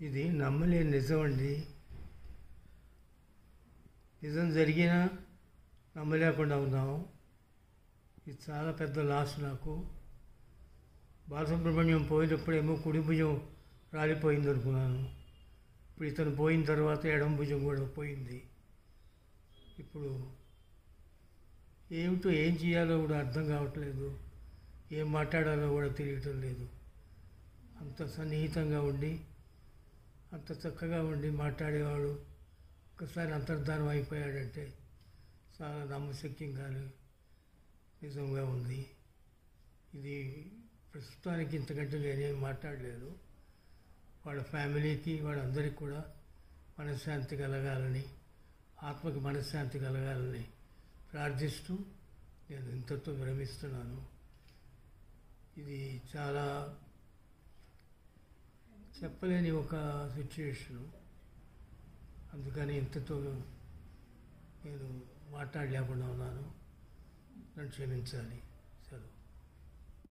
ఇది నమ్మలేని నిజం అండి నిజం జరిగినా నమ్మలేకుండా ఉన్నాము ఇది చాలా పెద్ద లాస్ నాకు బాలసుబ్రహ్మణ్యం పోయినప్పుడేమో కుడి భుజం రాలిపోయింది అనుకున్నాను ఇప్పుడు ఇతను పోయిన తర్వాత ఎడమ భుజం కూడా పోయింది ఇప్పుడు ఏమిటో ఏం చేయాలో కూడా అర్థం కావట్లేదు ఏం మాట్లాడాలో కూడా తెలియటం లేదు అంత సన్నిహితంగా ఉండి అంత చక్కగా ఉండి మాట్లాడేవాడు ఒకసారి అంతర్ధానం అయిపోయాడంటే చాలా నమ్మశక్యంగాను నిజంగా ఉంది ఇది ప్రస్తుతానికి ఇంతకంటే నేనేం మాట్లాడలేదు వాళ్ళ ఫ్యామిలీకి వాళ్ళందరికీ కూడా మనశ్శాంతి కలగాలని ఆత్మకి మనశ్శాంతి కలగాలని ప్రార్థిస్తూ నేను ఇంతతో విరమిస్తున్నాను ఇది చాలా చెప్పలేని ఒక సిచ్యుయేషను అందుకని ఇంతతో నేను మాట్లాడలేకుండా ఉన్నాను నన్ను క్షమించాలి సెలవు